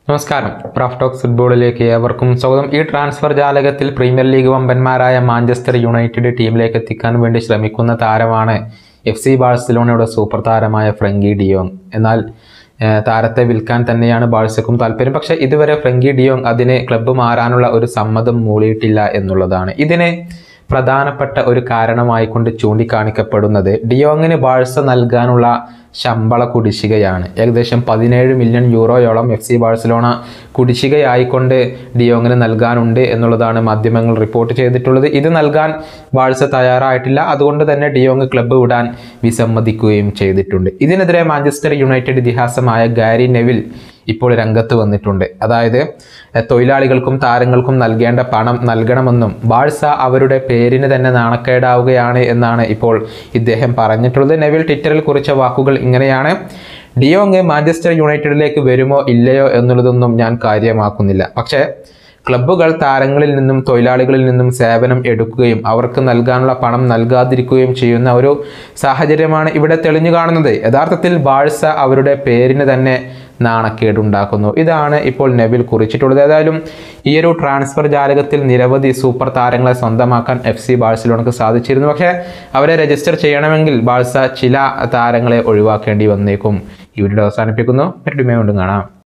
നമസ്കാരം Raf talks ഫുട്ബോളിലേക്ക് ഏവർക്കും സ്വാഗതം ഈ ട്രാൻസ്ഫർ ജാലകത്തിൽ പ്രീമിയർ ലീഗ് വമ്പന്മാരായ മാഞ്ചസ്റ്റർ യുണൈറ്റഡ് ടീമിലേക്ക് എത്തിക്കാൻ വേണ്ടി ശ്രമിക്കുന്ന താരമാണ് എഫ് സി ബാഴ്സലോണയുടെ സൂപ്പർ താരമായ ഫ്രങ്കി ഡിയോങ് എന്നാൽ ഏഹ്, താരത്തെ വിൽക്കാൻ തന്നെയാണ് ബാഴ്സക്കും താല്പര്യം പക്ഷേ ഇതുവരെ ഫ്രങ്കി ഡിയോങ് അതിന് ക്ലബ്ബ് മാറാനുള്ള ഒരു സമ്മതം മൂളിയിട്ടില്ല എന്നുള്ളതാണ് ഇതിന് പ്രധാനപ്പെട്ട ഒരു കാരണമായിക്കൊണ്ട് ചൂണ്ടിക്കാണിക്കപ്പെടുന്നത് ഡിയോങ്ങിന് ബാഴ്സ നൽകാനുള്ള ശമ്പള കുടിശ്ശികയാണ് ഏകദേശം പതിനേഴ് മില്യൺ യൂറോയോളം എഫ് സി ബാഴ്സലോണ കുടിശ്ശികയായിക്കൊണ്ട് ഡിയോങ്ങിന് നൽകാനുണ്ട് എന്നുള്ളതാണ് മാധ്യമങ്ങൾ റിപ്പോർട്ട് ചെയ്തിട്ടുള്ളത് ഇത് നൽകാൻ ബാഴ്സ തയ്യാറായിട്ടില്ല അതുകൊണ്ട് തന്നെ ഡിയോങ് ക്ലബ്ബ് വിടാൻ വിസമ്മതിക്കുകയും ചെയ്തിട്ടുണ്ട് ഇതിനെതിരെ മാഞ്ചസ്റ്റർ യുണൈറ്റഡ് ഇതിഹാസമായ ഗാരി നെവിൽ ഇപ്പോൾ രംഗത്ത് വന്നിട്ടുണ്ട് അതായത് എഹ്, തൊഴിലാളികൾക്കും താരങ്ങൾക്കും നൽകേണ്ട പണം നൽകണമെന്നും ബാഴ്സ അവരുടെ പേരിന് തന്നെ നാണക്കേടാവുകയാണ് എന്നാണ് ഇപ്പോൾ ഇദ്ദേഹം പറഞ്ഞിട്ടുള്ളത് നെവിൽ ട്വിറ്ററിൽ കുറിച്ച വാക്കുകൾ ഇങ്ങനെയാണ് ഡിയോങ് മാഞ്ചസ്റ്റർ യുണൈറ്റഡിലേക്ക് വരുമോ ഇല്ലയോ എന്നുള്ളതൊന്നും ഞാൻ കാര്യമാക്കുന്നില്ല പക്ഷേ ക്ലബ്ബുകൾ താരങ്ങളിൽ നിന്നും തൊഴിലാളികളിൽ നിന്നും സേവനം എടുക്കുകയും അവർക്ക് നൽകാനുള്ള പണം നൽകാതിരിക്കുകയും ചെയ്യുന്ന ഒരു സാഹചര്യമാണ് ഇവിടെ തെളിഞ്ഞു കാണുന്നത് യഥാർത്ഥത്തിൽ ബാഴ്സ അവരുടെ പേരിന് തന്നെ നാണക്കേടുണ്ടാക്കുന്നു ഇതാണ് ഇപ്പോൾ നെവിൽ കുറിച്ചിട്ടുള്ളത് ഏതായാലും ഈ ഒരു ട്രാൻസ്ഫർ ജാലകത്തിൽ നിരവധി സൂപ്പർ താരങ്ങളെ സ്വന്തമാക്കാൻ എഫ് സി ബാഴ്സലോണക്ക് സാധിച്ചിരുന്നു പക്ഷേ അവരെ രജിസ്റ്റർ ചെയ്യണമെങ്കിൽ ബാഴ്സ ചില താരങ്ങളെ ഒഴിവാക്കേണ്ടി വന്നേക്കും ഈ വീഡിയോ അവസാനിപ്പിക്കുന്നു മറ്റൊരു വീണ്ടും കാണാം